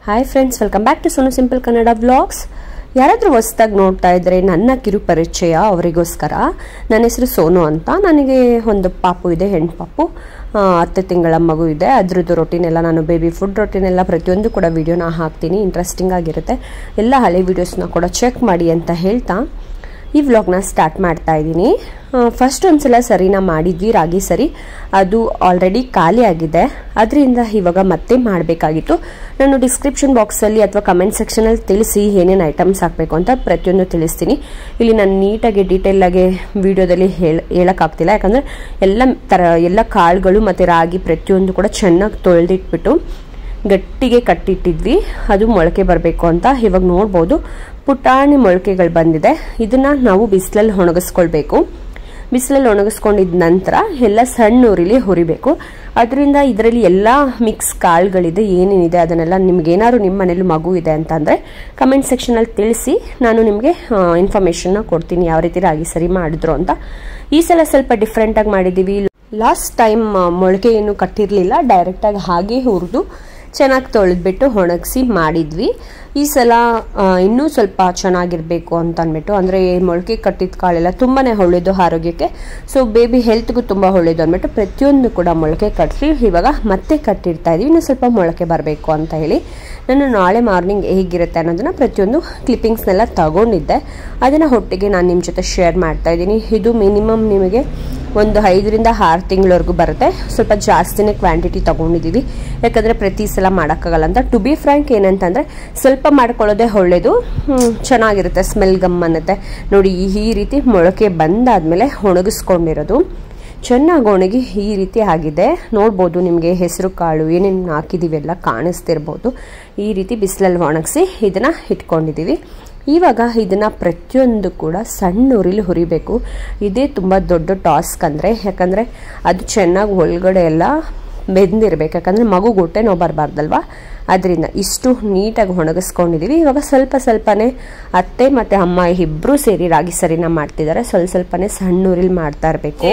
Hi friends welcome back to Sonu simple Kannada vlogs ಯಾರಾದರೂ ಹೊಸ್ದಾಗಿ ನೋಡ್ತಾ ಇದ್ರೆ ನನ್ನ ಕಿರು ಪರಿಚಯ ಅವರಿಗೋಸ್ಕರ ನನ್ನ ಹೆಸರು ಸೋನು ಅಂತ ನನಗೆ ಒಂದು ಪಾಪು ಇದೆ ಹೆಣ್ಣು ಪಾಪು ಆ, ಹತ್ತು ತಿಂಗಳ ಮಗು ಇದೆ ಅದ್ರದ್ದು ರೊಟೀನ್ ಎಲ್ಲ ನಾನು ಬೇಬಿ ಫುಡ್ ರೊಟೀನ್ ಎಲ್ಲ ಪ್ರತಿಯೊಂದು ಕೂಡ ವಿಡಿಯೋನ ಹಾಕ್ತೀನಿ ಇಂಟ್ರೆಸ್ಟಿಂಗ್ ಆಗಿರುತ್ತೆ ಎಲ್ಲ ಹಳೆ ವೀಡಿಯೋಸ್ನ ಕೂಡ ಚೆಕ್ ಮಾಡಿ ಅಂತ ಹೇಳ್ತಾ ಈ ವ್ಲಾಗ್ನ ಸ್ಟಾರ್ಟ್ ಮಾಡ್ತಾ ಇದ್ದೀನಿ ಫಸ್ಟ್ ಒಂದ್ಸಲ ಸರಿನ ಮಾಡಿದ್ವಿ ರಾಗಿ ಸರಿ ಅದು ಆಲ್ರೆಡಿ ಖಾಲಿ ಆಗಿದೆ ಅದರಿಂದ ಇವಾಗ ಮತ್ತೆ ಮಾಡಬೇಕಾಗಿತ್ತು ನಾನು ಡಿಸ್ಕ್ರಿಪ್ಷನ್ ಬಾಕ್ಸಲ್ಲಿ ಅಥವಾ ಕಮೆಂಟ್ ಸೆಕ್ಷನಲ್ಲಿ ತಿಳಿಸಿ ಏನೇನು ಐಟಮ್ಸ್ ಹಾಕಬೇಕು ಅಂತ ಪ್ರತಿಯೊಂದು ತಿಳಿಸ್ತೀನಿ ಇಲ್ಲಿ ನಾನು ನೀಟಾಗಿ ಡೀಟೇಲಾಗಿ ವಿಡಿಯೋದಲ್ಲಿ ಹೇಳ ಹೇಳೋಕ್ಕಾಗ್ತಿಲ್ಲ ಯಾಕಂದರೆ ಎಲ್ಲ ಥರ ಎಲ್ಲ ಕಾಳುಗಳು ಮತ್ತು ರಾಗಿ ಪ್ರತಿಯೊಂದು ಕೂಡ ಚೆನ್ನಾಗಿ ತೊಳೆದಿಟ್ಬಿಟ್ಟು ಗಟ್ಟಿಗೆ ಕಟ್ಟಿಟ್ಟಿದ್ವಿ ಅದು ಮೊಳಕೆ ಬರಬೇಕು ಅಂತ ಇವಾಗ ನೋಡ್ಬೋದು ಪುಟಾಣಿ ಮೊಳಕೆಗಳು ಬಂದಿದೆ ಇದನ್ನ ನಾವು ಬಿಸಿಲಲ್ಲಿ ಒಣಗಿಸ್ಕೊಳ್ಬೇಕು ಬಿಸಿಲಲ್ಲಿ ಒಣಗಿಸ್ಕೊಂಡಿದ ನಂತರ ಎಲ್ಲ ಸಣ್ಣ ಉರಿಲಿ ಹುರಿಬೇಕು ಅದರಿಂದ ಇದರಲ್ಲಿ ಎಲ್ಲ ಮಿಕ್ಸ್ ಕಾಳುಗಳಿದೆ ಏನೇನಿದೆ ಅದನ್ನೆಲ್ಲ ನಿಮ್ಗೆ ಏನಾದ್ರು ನಿಮ್ಮ ಮನೇಲಿ ಮಗು ಇದೆ ಅಂತಂದರೆ ಕಮೆಂಟ್ ಸೆಕ್ಷನಲ್ಲಿ ತಿಳಿಸಿ ನಾನು ನಿಮಗೆ ಇನ್ಫಾರ್ಮೇಷನ್ನ ಕೊಡ್ತೀನಿ ಯಾವ ರೀತಿ ರಾಗಿ ಸರಿ ಮಾಡಿದ್ರು ಅಂತ ಈ ಸಲ ಸ್ವಲ್ಪ ಡಿಫ್ರೆಂಟಾಗಿ ಮಾಡಿದ್ದೀವಿ ಲಾಸ್ಟ್ ಟೈಮ್ ಮೊಳಕೆ ಏನು ಕಟ್ಟಿರಲಿಲ್ಲ ಡೈರೆಕ್ಟಾಗಿ ಹಾಗೆ ಹುರಿದು ಚೆನ್ನಾಗಿ ತೊಳೆದ್ಬಿಟ್ಟು ಒಣಗಿಸಿ ಮಾಡಿದ್ವಿ ಈ ಸಲ ಆ, ಇನ್ನೂ ಸ್ವಲ್ಪ ಚೆನ್ನಾಗಿರಬೇಕು ಅಂತ ಅಂದ್ಬಿಟ್ಟು ಅಂದರೆ ಮೊಳಕೆ ಕಟ್ಟಿದ ಕಾಳೆಲ್ಲ ತುಂಬಾ ಒಳ್ಳೆಯದು ಆರೋಗ್ಯಕ್ಕೆ ಸೊ ಬೇಬಿ ಹೆಲ್ತ್ಗೂ ತುಂಬ ಒಳ್ಳೆಯದು ಅಂದ್ಬಿಟ್ಟು ಪ್ರತಿಯೊಂದು ಕೂಡ ಮೊಳಕೆ ಕಟ್ಟಿಸಿ ಇವಾಗ ಮತ್ತೆ ಕಟ್ಟಿರ್ತಾ ಇದೀವಿ ಇನ್ನು ಸ್ವಲ್ಪ ಮೊಳಕೆ ಬರಬೇಕು ಅಂತ ಹೇಳಿ ನಾನು ನಾಳೆ ಮಾರ್ನಿಂಗ್ ಹೇಗಿರುತ್ತೆ ಅನ್ನೋದನ್ನ ಪ್ರತಿಯೊಂದು ಕ್ಲಿಪ್ಪಿಂಗ್ಸ್ನೆಲ್ಲ ತಗೊಂಡಿದ್ದೆ ಅದನ್ನು ಒಟ್ಟಿಗೆ ನಾನು ನಿಮ್ಮ ಜೊತೆ ಶೇರ್ ಮಾಡ್ತಾ ಇದ್ದೀನಿ ಇದು ಮಿನಿಮಮ್ ನಿಮಗೆ ಒಂದು ಐದರಿಂದ ಆರು ತಿಂಗಳವರೆಗೂ ಬರುತ್ತೆ ಸ್ವಲ್ಪ ಜಾಸ್ತಿನೇ ಕ್ವಾಂಟಿಟಿ ತೊಗೊಂಡಿದ್ದೀವಿ ಯಾಕಂದರೆ ಪ್ರತಿ ಸಲ ಮಾಡೋಕ್ಕಾಗಲ್ಲ ಅಂತ ಟು ಬಿ ಫ್ರ್ಯಾಂಕ್ ಏನಂತಂದರೆ ಸ್ವಲ್ಪ ಮಾಡ್ಕೊಳ್ಳೋದೇ ಒಳ್ಳೆಯದು ಹ್ಮ್, ಚೆನ್ನಾಗಿರುತ್ತೆ ಸ್ಮೆಲ್ ಗಮ್ ಅನ್ನತ್ತೆ ನೋಡಿ ಈ ರೀತಿ ಮೊಳಕೆ ಬಂದಾದಮೇಲೆ ಒಣಗಿಸ್ಕೊಂಡಿರೋದು ಚೆನ್ನಾಗಿ ಒಣಗಿ ಈ ರೀತಿ ಆಗಿದೆ ನೋಡ್ಬೋದು ನಿಮಗೆ ಹೆಸರು ಕಾಳು ಏನೇನು ಹಾಕಿದ್ದೀವಿ ಎಲ್ಲ ಕಾಣಿಸ್ತಿರ್ಬೋದು ಈ ರೀತಿ ಬಿಸಿಲಲ್ಲಿ ಒಣಗಿಸಿ ಇದನ್ನು ಇಟ್ಕೊಂಡಿದ್ದೀವಿ ಇವಾಗ ಇದನ್ನು ಪ್ರತಿಯೊಂದು ಕೂಡ ಸಣ್ಣ ಉರಿಲಿ ಹುರಿಬೇಕು ಇದೇ ತುಂಬ ದೊಡ್ಡ ಟಾಸ್ಕ್ ಅಂದರೆ ಯಾಕಂದರೆ ಅದು ಚೆನ್ನಾಗಿ ಒಳಗಡೆ ಎಲ್ಲ ಬೆಂದಿರ್ಬೇಕು ಯಾಕಂದರೆ ಮಗು ಹೊಟ್ಟೆ ನೋವು ಬರಬಾರ್ದಲ್ವಾ ಅದರಿಂದ ಇಷ್ಟು ನೀಟಾಗಿ ಒಣಗಿಸ್ಕೊಂಡಿದ್ದೀವಿ ಇವಾಗ ಸ್ವಲ್ಪ ಸ್ವಲ್ಪನೇ ಅತ್ತೆ ಮತ್ತು ಅಮ್ಮ ಇಬ್ಬರೂ ಸೇರಿ ರಾಗಿ ಸರಿನ ಮಾಡ್ತಿದ್ದಾರೆ ಸ್ವಲ್ಪ ಸ್ವಲ್ಪನೇ ಸಣ್ಣ ಉರಿಲಿ ಮಾಡ್ತಾ ಇರಬೇಕು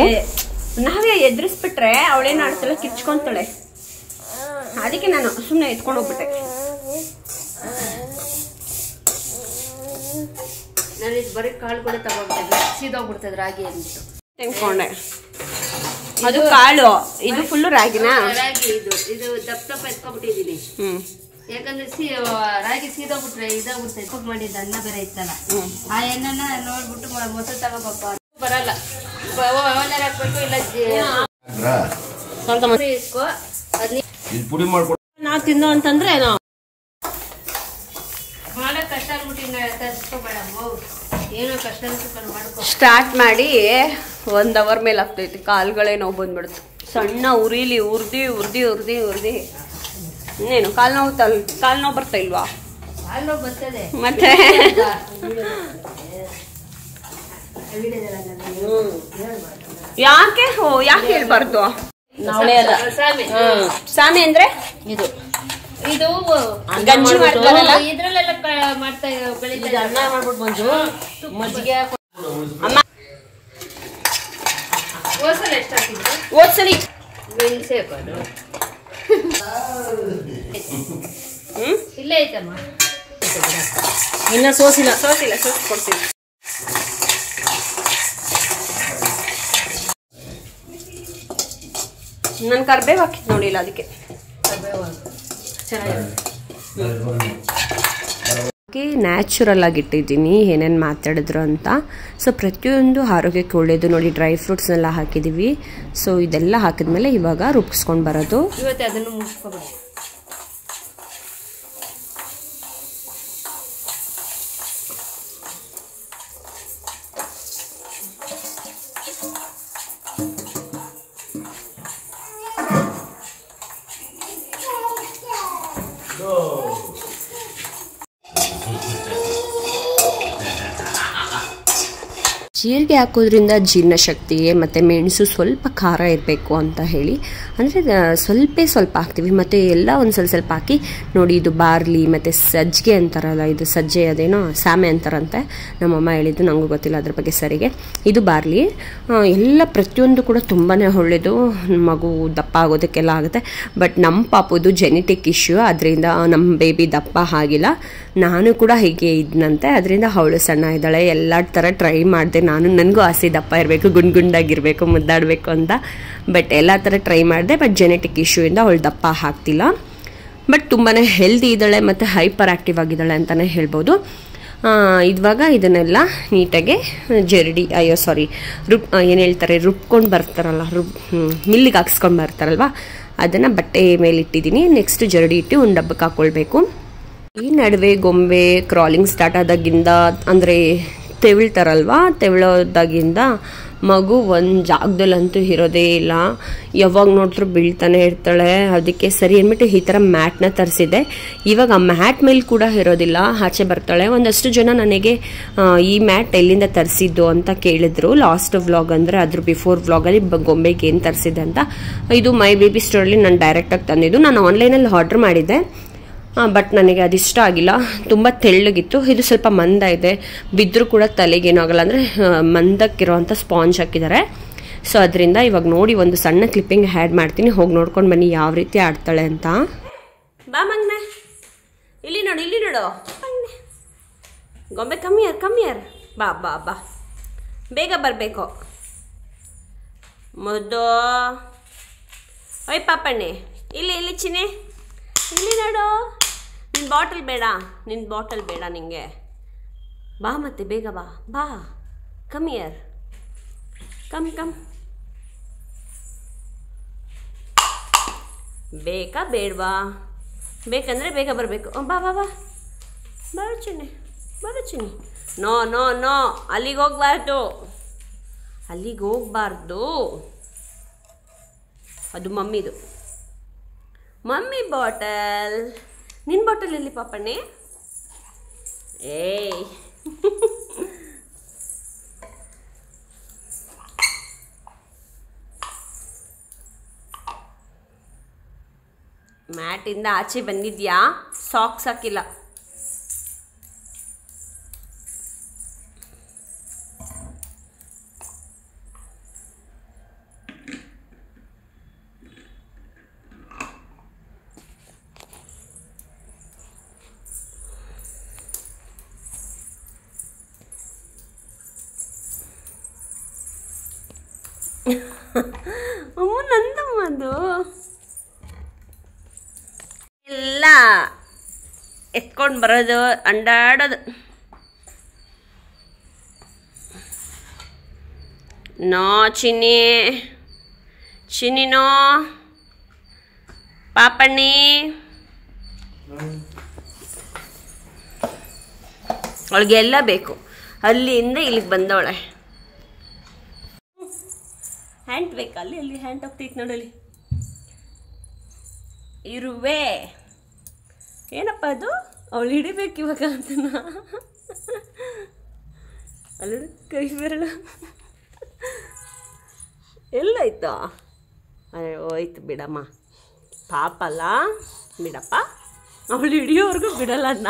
ನಾವೇ ಎದುರಿಸ್ಬಿಟ್ರೆ ಅವಳೇನು ಆಡ್ತಾಳೆ ಕಿಚ್ಕೊಂತಾಳೆ ಅದಕ್ಕೆ ನಾನು ಸುಮ್ಮನೆ ಎತ್ಕೊಂಡು ಹೋಗ್ಬಿಟ್ಟೆ ನಾನು ಇದು ಬರೀ ಕಾಳುಗಳು ತಗೊಂಡಿದ್ದೆ ಸೀದೋಗ್ಬಿಡ್ತದೆ ರಾಗಿ ಅಂದ್ಬಿಟ್ಟು ತೆಗ್ಕೊಂಡೆ ಅದು ಕಾಳು ಇದು ಫುಲ್ಲು ರಾಗಿನಾ ರಾಗಿ ಇದು ಇದು ದಪ್ಪ ದಪ್ಪ ಎತ್ಕೊಂಡ್ಬಿಟ್ಟಿದೀನಿ ಹ್ಮ್ ಯಾಕಂದ್ರೆ ಸಿ ರಾಗಿ ಸೀದೋಗ್ಬಿಟ್ರೆ ಇದಾಗ್ಬಿಡ್ತದೆ ಕುಕ್ ಮಾಡಿದ್ದ ಅನ್ನ ಬೇರೆ ಇತ್ತಲ್ಲ ಆ ಎಣ್ಣನ ನೋಡ್ಬಿಟ್ಟು ಮ- ಮೊಸರು ತಗೋಬೇಕು ಬರಲ್ಲ ಓನರ್ ಹಾಕ್ಬೇಕು ಇಲ್ಲ ಜಿ- ಇಸ್ಕೊ ಅದ್ನ ಇದು ಪುಡಿ ಮಾಡ್ಕೊಡು ನಾವು ತಿನ್ನೋ ಅಂತಂದ್ರೆ ನಾವು ಮಾಡಕ್ ಕಷ್ಟ ಆಗ್ಬಿಟ್ಟು ಇನ್ನ ತರಿಸ್ಕೊಬೇಡ ಏನೋ ಕಷ್ಟ ಅನ್ಸ್ಕೊಂಡು ಮಾಡ್ಕೊ ಸ್ಟಾರ್ಟ್ ಮಾಡಿ ಒಂದ್ ಅವರ್ ಮೇಲೆ ಆಗ್ತೈತಿ ಕಾಲ್ಗಳೇ ನೋವು ಬಂದ್ಬಿಡ್ತು ಸಣ್ಣ ಉರಿಲಿ ಉರ್ದಿ ಉರ್ದಿ ಉರ್ದಿ ಉರ್ದಿ ಇನ್ನೇನು ಕಾಲ್ ನೋವು ತಲ್ ಕಾಲ್ ನೋವು ಬರ್ತಾ ಇಲ್ವಾ ಅಲ್ಲೋ ಬರ್ತದೆ ಮತ್ತೆ ಯಾಕೆ ಓ ಯಾಕೆ ಹೇಳ್ಬಾರ್ದು ಸಾಮೆ ಸಾಮೆ ಅಂದ್ರೆ ಇದು ಇದು ಗಂಜಿ ಮಾಡ್ತಾರಲ್ಲ ಇದ್ರಲ್ಲೆಲ್ಲ ಕ- ಮಾಡ್ತಾ ಬೆಳಿತಾರೆ ಅನ್ನ ಮಾಡ್ಬಿಟ್ಟು ಮಂಜು ಮಜ್ಜಿಗೆ ಅಮ್ಮ ಹೋಸಲ ಎಷ್ಟು ಹಾಕಿದ್ರು ಓದ್ಸಲಿ ಮೆಣಸೆ ಹಾಕೋದು ಹ್ಮ್ ಇಲ್ಲೇ ಐತಮ್ಮ ಇನ್ನ ಸೋಸಿಲ್ಲ ಸೋಸಿಲ್ಲ ಸೋಸಿ ಕೊಡ್ತೀನಿ ನಾನು ಕರ್ಬೇವು ಹಾಕಿದ್ ನೋಡಿಲ್ಲ ಅದಕ್ಕೆ ನ್ಯಾಚುರಲ್ ಆಗಿ ಇಟ್ಟಿದ್ದೀನಿ ಏನೇನು ಮಾತಾಡಿದ್ರು ಅಂತ ಸೊ ಪ್ರತಿಯೊಂದು ಆರೋಗ್ಯಕ್ಕೆ ಒಳ್ಳೆಯದು ನೋಡಿ ಡ್ರೈ ಫ್ರೂಟ್ಸ್ನೆಲ್ಲ ಹಾಕಿದ್ದೀವಿ ಸೊ ಇದೆಲ್ಲ ಹಾಕಿದ್ಮೇಲೆ ಇವಾಗ ರುಬ್ಸ್ಕೊಂಡು ಬರೋದು ಇವತ್ತೆ ಅದನ್ನು ಮುಗಿಸ್ಕೋಬೇಡ ಜೀರಿಗೆ ಹಾಕೋದ್ರಿಂದ ಜೀರ್ಣಶಕ್ತಿಗೆ ಮತ್ತು ಮೆಣಸು ಸ್ವಲ್ಪ ಖಾರ ಇರಬೇಕು ಅಂತ ಹೇಳಿ ಅಂದರೆ ಸ್ವಲ್ಪ ಸ್ವಲ್ಪ ಹಾಕ್ತೀವಿ ಮತ್ತು ಎಲ್ಲ ಒಂದು ಸ್ವಲ್ಪ ಸ್ವಲ್ಪ ಹಾಕಿ ನೋಡಿ ಇದು ಬಾರ್ಲಿ ಮತ್ತು ಸಜ್ಜಿಗೆ ಅಂತಾರಲ್ಲ ಇದು ಸಜ್ಜೆ ಅದೇನೋ ಸಾಮೆ ಅಂತಾರಂತೆ ನಮ್ಮಮ್ಮ ಹೇಳಿದ್ದು ನನಗೂ ಗೊತ್ತಿಲ್ಲ ಅದ್ರ ಬಗ್ಗೆ ಸರಿಗೆ ಇದು ಬಾರ್ಲಿ ಆ, ಎಲ್ಲ ಪ್ರತಿಯೊಂದು ಕೂಡ ತುಂಬಾ ಒಳ್ಳೆಯದು ಮಗು ದಪ್ಪ ಆಗೋದಕ್ಕೆಲ್ಲ ಆಗುತ್ತೆ ಬಟ್ ನಮ್ಮ ಪಾಪುದು ಜೆನೆಟಿಕ್ ಇಶ್ಯೂ ಅದರಿಂದ ನಮ್ಮ ಬೇಬಿ ದಪ್ಪ ಆಗಿಲ್ಲ ನಾನು ಕೂಡ ಹೀಗೆ ಇದ್ನಂತೆ ಅದರಿಂದ ಅವಳು ಸಣ್ಣ ಇದ್ದಾಳೆ ಎಲ್ಲ ಥರ ಟ್ರೈ ಮಾಡಿದೆ ನಾನು ನನಗೂ ಆಸೆ ದಪ್ಪ ಇರಬೇಕು ಗುಂಡ್ ಗುಂಡಾಗಿರಬೇಕು ಮುದ್ದಾಡಬೇಕು ಅಂತ ಬಟ್ ಎಲ್ಲ ಥರ ಟ್ರೈ ಮಾಡಿದೆ ಬಟ್ ಜೆನೆಟಿಕ್ ಇಶ್ಯೂಯಿಂದ ಅವಳು ದಪ್ಪ ಆಗ್ತಿಲ್ಲ ಬಟ್ ತುಂಬಾ ಹೆಲ್ದಿ ಇದ್ದಾಳೆ ಮತ್ತು ಹೈಪರ್ ಆ್ಯಕ್ಟಿವ್ ಆಗಿದ್ದಾಳೆ ಅಂತಲೇ ಹೇಳ್ಬೋದು ಆ, ಇವಾಗ ಇದನ್ನೆಲ್ಲ ನೀಟಾಗಿ ಜರಡಿ ಅಯ್ಯೋ ಸಾರಿ ರುಬ್ ಏನು ಹೇಳ್ತಾರೆ ರುಬ್ಕೊಂಡು ಬರ್ತಾರಲ್ಲ ರುಬ್ ಮಿಲ್ಲಿಗೆ ಹಾಕ್ಸ್ಕೊಂಡು ಬರ್ತಾರಲ್ವ ಅದನ್ನು ಬಟ್ಟೆ ಮೇಲೆ ಇಟ್ಟಿದ್ದೀನಿ ನೆಕ್ಸ್ಟ್ ಜರಡಿ ಇಟ್ಟು ಒಂದು ಡಬ್ಬಕ್ಕೆ ಹಾಕ್ಕೊಳ್ಬೇಕು ಈ ನಡುವೆ ಗೊಂಬೆ ಕ್ರಾಲಿಂಗ್ ಸ್ಟಾರ್ಟ್ ಆದಾಗಿಂದ ಅಂದರೆ ತೆವಿಳ್ತಾರಲ್ವಾ ತೆವಳೋದಾಗಿಂದ ಮಗು ಒಂದು ಜಾಗದಲ್ಲಂತೂ ಇರೋದೇ ಇಲ್ಲ ಯಾವಾಗ ನೋಡಿದ್ರು ಬೀಳ್ತಾನೆ ಇರ್ತಾಳೆ ಅದಕ್ಕೆ ಸರಿ ಅಂದ್ಬಿಟ್ಟು ಈ ಥರ ಮ್ಯಾಟ್ನ ತರಿಸಿದೆ ಇವಾಗ ಆ ಮ್ಯಾಟ್ ಮೇಲೆ ಕೂಡ ಇರೋದಿಲ್ಲ ಆಚೆ ಬರ್ತಾಳೆ ಒಂದಷ್ಟು ಜನ ನನಗೆ ಆ, ಈ ಮ್ಯಾಟ್ ಎಲ್ಲಿಂದ ತರಿಸಿದ್ದು ಅಂತ ಕೇಳಿದ್ರು ಲಾಸ್ಟ್ ವ್ಲಾಗ್ ಅಂದರೆ ಅದ್ರ ಬಿಫೋರ್ ವ್ಲಾಗಲ್ಲಿ ಗೊಂಬೆಗೆ ಏನು ತರಿಸಿದೆ ಅಂತ ಇದು ಮೈ ಬೇಬಿ ಸ್ಟೋರಲ್ಲಿ ನಾನು ಡೈರೆಕ್ಟಾಗಿ ತಂದಿದ್ದು ನಾನು ಆನ್ಲೈನಲ್ಲಿ ಆರ್ಡ್ರ್ ಮಾಡಿದ್ದೆ ಬಟ್ ನನಗೆ ಅದಿಷ್ಟ ಆಗಿಲ್ಲ ತುಂಬ ತೆಳ್ಳಗಿತ್ತು ಇದು ಸ್ವಲ್ಪ ಮಂದ ಇದೆ ಬಿದ್ದರೂ ಕೂಡ ತಲೆಗೇನೂ ಆಗಲ್ಲ ಅಂದರೆ ಮಂದಕ್ಕಿರೋವಂಥ ಸ್ಪಾಂಜ್ ಹಾಕಿದ್ದಾರೆ ಸೊ ಅದರಿಂದ ಇವಾಗ ನೋಡಿ ಒಂದು ಸಣ್ಣ ಕ್ಲಿಪ್ಪಿಂಗ್ ಹ್ಯಾಡ್ ಮಾಡ್ತೀನಿ ಹೋಗಿ ನೋಡ್ಕೊಂಡು ಬನ್ನಿ ಯಾವ ರೀತಿ ಆಡ್ತಾಳೆ ಅಂತ ಬಾ ಮಗ್ನೆ ಇಲ್ಲಿ ನೋಡು ಇಲ್ಲಿ ನೋಡು ಮಗ್ನೆ. ಗೊಂಬೆ ಕಮ್ಮಿ ಯಾರು ಕಮ್ಮಿ ಯಾರು ಬಾ ಬಾ ಬಾ ಬೇಗ ಬರಬೇಕು ಮುದ್ದು ಓಯ್ ಪಾಪಣ್ಣೆ ಇಲ್ಲಿ ಇಲ್ಲಿ ಚಿನ್ನೆ ಇಲ್ಲಿ ನೋಡು ನಿನ್ನ ಬಾಟಲ್ ಬೇಡ ನಿನ್ನ ಬಾಟಲ್ ಬೇಡ ನಿಂಗೆ ಬಾ ಮತ್ತೆ ಬೇಗ ಬಾ ಬಾ ಕಮ್ ಇಯರ್ ಕಮ್ ಕಮ್ ಬೇಕಾ ಬೇಡವಾ ಬೇಕಂದರೆ ಬೇಗ ಬರಬೇಕು ಬಾ ಬಾ ಬಾ ಬರು ಚಿನ್ನಿ ಬರು ಚಿನ್ನಿ ನೋ ನೋ ನೋ ಅಲ್ಲಿಗೆ ಹೋಗ್ಬಾರ್ದು ಅಲ್ಲಿಗೆ ಹೋಗ್ಬಾರ್ದು ಅದು ಮಮ್ಮಿದು ಮಮ್ಮಿ ಬಾಟಲ್ ನಿನ್ನ ಬಾಟಲ್ ಎಲ್ಲಿ ಪಾಪಣ್ಣೆ ಏಯ್ ಮ್ಯಾಟಿಂದ ಆಚೆ ಬಂದಿದ್ಯಾ ಸಾಕ್ಸ್ ಹಾಕಿಲ್ಲ ಅಮ್ಮ ನಂದಮ್ಮ ಅದು ಎಲ್ಲ ಎತ್ಕೊಂಡು ಬರೋದು ಅಂಡಾಡೋದು ನೋ ಚಿನ್ನಿ ಚಿನ್ನಿನೋ ಪಾಪಣ್ಣಿ ಅವಳಿಗೆ ಎಲ್ಲ ಬೇಕು ಅಲ್ಲಿಂದ ಇಲ್ಲಿಗೆ ಬಂದವಳೆ ಹ್ಯಾಂಡ್ ಬೇಕಾ ಅಲ್ಲಿ ಅಲ್ಲಿ ಹ್ಯಾಂಡ್ ಹೋಗ್ತೈತೆ ನೋಡಲಿ ಇರುವೆ ಏನಪ್ಪ ಅದು ಅವಳು ಹಿಡಿಬೇಕು ಇವಾಗ ಅಂತನ ಅಲ್ಲಿ ಕೈ ಬೆರಳು ಎಲ್ಲಾಯ್ತು ಅದೇ ಹೋಯ್ತು ಬಿಡಮ್ಮ ಪಾಪ ಅಲ್ಲ ಬಿಡಪ್ಪ ಅವಳು ಹಿಡಿಯೋವರೆಗೂ ಬಿಡಲ್ಲ ಅನ್ನ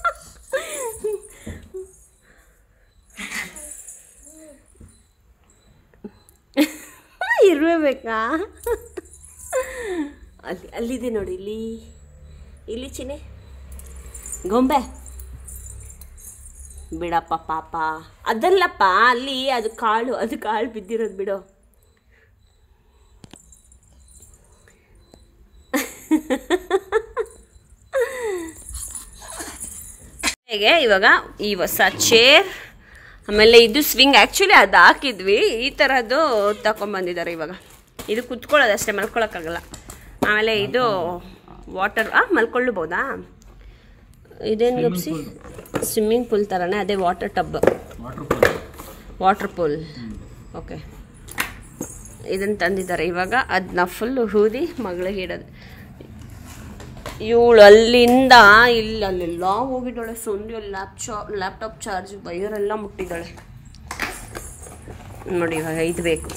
ಇರುವೆ ಬೇಕಾ ಅಲ್ಲಿ ಅಲ್ಲಿದೆ ನೋಡಿ ಇಲ್ಲಿ ಇಲ್ಲಿ ಚಿನೆ ಗೊಂಬೆ ಬಿಡಪ್ಪ ಪಾಪ ಅದಲ್ಲಪ್ಪ ಅಲ್ಲಿ ಅದು ಕಾಳು ಅದು ಕಾಳು ಬಿದ್ದಿರೋದು ಬಿಡು ಹೇಗೆ ಇವಾಗ ಈ ಹೊಸ ಚೇರ್ ಆಮೇಲೆ ಇದು ಸ್ವಿಂಗ್ ಆ್ಯಕ್ಚುಲಿ ಅದು ಹಾಕಿದ್ವಿ ಈ ಥರದ್ದು ತಗೊಂಬಂದಿದ್ದಾರೆ ಇವಾಗ ಇದು ಕುತ್ಕೊಳ್ಳೋದು ಅಷ್ಟೇ ಮಲ್ಕೊಳಕ್ಕಾಗಲ್ಲ ಆಮೇಲೆ ಇದು ವಾಟರ್ ಆ ಮಲ್ಕೊಳ್ಳಬಹುದಾ ಇದೇನು ಗಪ್ಸಿ ಸ್ವಿಮ್ಮಿಂಗ್ ಪೂಲ್ ಥರನೇ ಅದೇ water tub water pool okay ಇದನ್ನು ತಂದಿದ್ದಾರೆ ಇವಾಗ ಅದನ್ನ ಫುಲ್ಲು ಹೂದಿ ಮಗಳಿಗೆ ಇಡೋದು ಇವಳು ಅಲ್ಲಿಂದ ಇಲ್ಲಿ ಅಲ್ಲೆಲ್ಲ ಹೋಗಿದ್ದಾಳೆ ಸೊಂಡಿ ಲ್ಯಾಪ್ ಚಾ ಲ್ಯಾಪ್ಟಾಪ್ ಚಾರ್ಜ್ ವೈರೆಲ್ಲ ಮುಟ್ಟಿದ್ದಾಳೆ ನೋಡಿ ಇವಾಗ ಇದು ಬೇಕು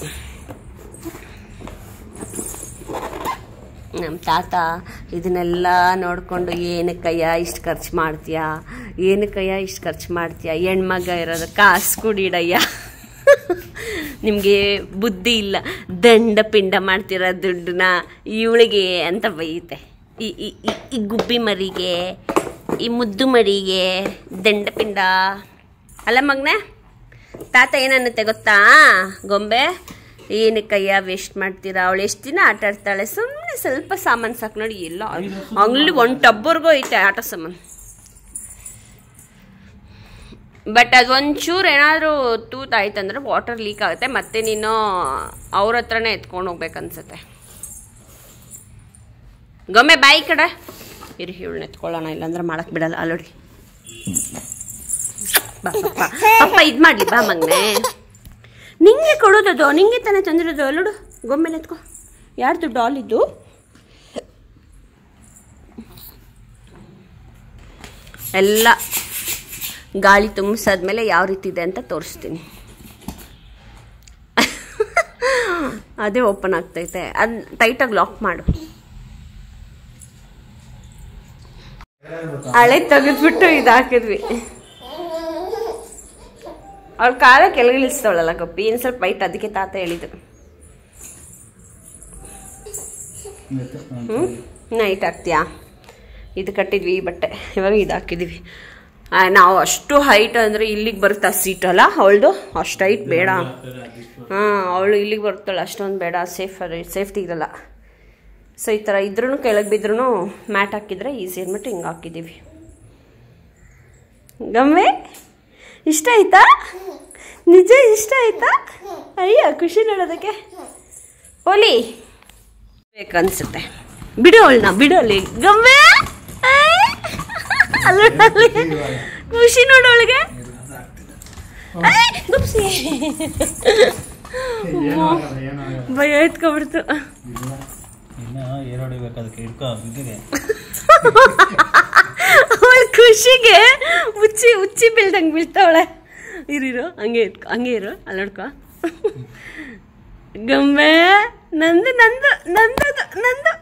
ನಮ್ಮ ತಾತ ಇದನ್ನೆಲ್ಲ ನೋಡಿಕೊಂಡು ಏನಕ್ಕಯ್ಯ ಇಷ್ಟು ಖರ್ಚು ಮಾಡ್ತೀಯಾ ಏನಕ್ಕಯ್ಯ ಇಷ್ಟು ಖರ್ಚು ಮಾಡ್ತೀಯಾ ಹೆಣ್ಮಗ ಇರೋದು ಕಾಸು ಕುಡಿಡಯ್ಯ ನಿಮಗೆ ಬುದ್ಧಿ ಇಲ್ಲ ದಂಡ ಪಿಂಡ ಮಾಡ್ತಿರೋ ದುಡ್ಡನ್ನ ಇವಳಿಗೆ ಅಂತ ಬೈಯುತ್ತೆ ಈ ಈ ಈ- ಈ ಗುಬ್ಬಿ ಮರಿಗೆ ಈ ಮುದ್ದು ಮರಿಗೆ ದಂಡ ಪಿಂಡ ಅಲ್ಲ ಮಗನೇ ತಾತ ಏನನ್ನುತ್ತೆ ಗೊತ್ತಾ ಗೊಂಬೆ ಏನಕ್ಕಯ್ಯ ವೇಸ್ಟ್ ಮಾಡ್ತೀರಾ ಅವಳು ಎಷ್ಟು ದಿನ ಆಟ ಆಡ್ತಾಳೆ ಸುಮ್ಮನೆ ಸ್ವಲ್ಪ ಸಾಮಾನು ಸಾಕು ನೋಡಿ ಎಲ್ಲ ಅಂಗ್ಲಿ ಒಂದು ಟಬ್ಬರ್ಗೂ ಐತೆ ಆಟ ಸಾಮಾನು ಬಟ್ ಅದು ಒಂಚೂರು ಏನಾದರೂ ತೂತ್ ಆಯ್ತಂದ್ರೆ ವಾಟರ್ ಲೀಕ್ ಆಗುತ್ತೆ ಮತ್ತೆ ನೀನು ಅವ್ರ ಹತ್ರನೇ ಎತ್ಕೊಂಡು ಹೋಗ್ಬೇಕನ್ಸುತ್ತೆ ಗೊಂಬೆ ಬಾಯಿ ಕಡೆ ಇರಿ ಇವಳನ್ನ ಎತ್ಕೊಳ್ಳೋಣ ಇಲ್ಲಾಂದ್ರೆ ಮಾಡಕ್ ಬಿಡಲ್ಲ ಅಲ್ಲೋಡಿ ಬಾ ಪಪ್ಪ ಪಪ್ಪ ಇದು ಮಾಡಲಿ ಬಾ ಮಗನೆ ನಿಂಗೆ ಕೊಡೋದದು ನಿಂಗೆ ತಾನೇ ತಂದಿರೋದು ಅಲ್ಲೋಡು ಗೊಂಬೆನ ಎತ್ಕೊ ಯಾರ್ದು ಡಾಲ್ ಇದು ಎಲ್ಲ ಗಾಳಿ ತುಂಬಿಸಾದ್ಮೇಲೆ ಯಾವ ರೀತಿ ಇದೆ ಅಂತ ತೋರಿಸ್ತೀನಿ ಅದೇ ಓಪನ್ ಆಗ್ತೈತೆ ಅದು ಟೈಟಾಗಿ ಲಾಕ್ ಮಾಡು ಹಳೆ ತೆಗೆದ್ಬಿಟ್ಟು ಇದು ಹಾಕಿದ್ವಿ ಅವ್ಳ ಕಾಲ ಕೆಳಗಿಳಿಸ್ತಾವಳಲ್ಲ ಗಪ್ಪಿ ಇನ್ನು ಸ್ವಲ್ಪ ವೈಟ್ ಅದಕ್ಕೆ ತಾತ ಹೇಳಿದ್ರು ಹ್ಞೂ ನೈಟ್ ಹಾಕ್ತೀಯಾ ಇದು ಕಟ್ಟಿದ್ವಿ ಈ ಬಟ್ಟೆ ಇವಾಗ ಇದು ಹಾಕಿದ್ವಿ ಆ, ನಾವು ಅಷ್ಟು ಹೈಟ್ ಅಂದರೆ ಇಲ್ಲಿಗೆ ಬರುತ್ತಾ ಸೀಟ್ ಅಲ್ಲ ಅವಳದು ಅಷ್ಟು ಹೈಟ್ ಬೇಡ ಹಾಂ ಅವಳು ಇಲ್ಲಿಗೆ ಬರ್ತಾಳೆ ಅಷ್ಟೊಂದು ಬೇಡ ಸೇಫ್ ಸೇಫ್ಟಿ ಇರಲ್ಲ ಸೊ ಈ ಥರ ಇದ್ರೂ ಕೆಳಗೆ ಬಿದ್ರೂ ಮ್ಯಾಟ್ ಹಾಕಿದ್ರೆ ಈಸಿ ಅಂದ್ಬಿಟ್ಟು ಹಿಂಗೆ ಹಾಕಿದ್ದೀವಿ ಗಮ್ಮೆ ಇಷ್ಟ ಆಯ್ತಾ ನಿಜ ಇಷ್ಟ ಆಯ್ತಾ ಅಯ್ಯ ಖುಷಿ ನೋಡೋದಕ್ಕೆ ಪೋಲಿ ಬೇಕನ್ಸುತ್ತೆ ಬಿಡು ಅವಳನ್ನ ಬಿಡು ಅಲ್ಲಿ ಗಮ್ಮೆ ಏಯ್! ಅಲ್ಲಿ ನೋಡು, ಅಲ್ಲಿ. ಖುಷಿ ನೋಡು ಅವಳಿಗೆ ಭಯ ಎತ್ಕೊಬಿಡ್ತು ಇನ್ನು ಏರ್ ಹೊಡಿಬೇಕು ಅದಕ್ಕೆ ಹಿಡ್ಕೊ ಬಿದ್ದಿದೆ ಅವಳ ಖುಷಿಗೆ ಉಚ್ಚಿ ಉಚ್ಚಿ ಬೀಳ್ದಂಗೆ ಬೀಳ್ತಾವಳೆ ಇರಿರು ಹಂಗೆ ಇಟ್ಕೊ ಹಂಗೆ ಇರು ಅಲ್ಲಿ ನೋಡ್ಕೊ ಗಮ್ಮೆ ನಂದು ನಂದು ನಂದದು ನಂದು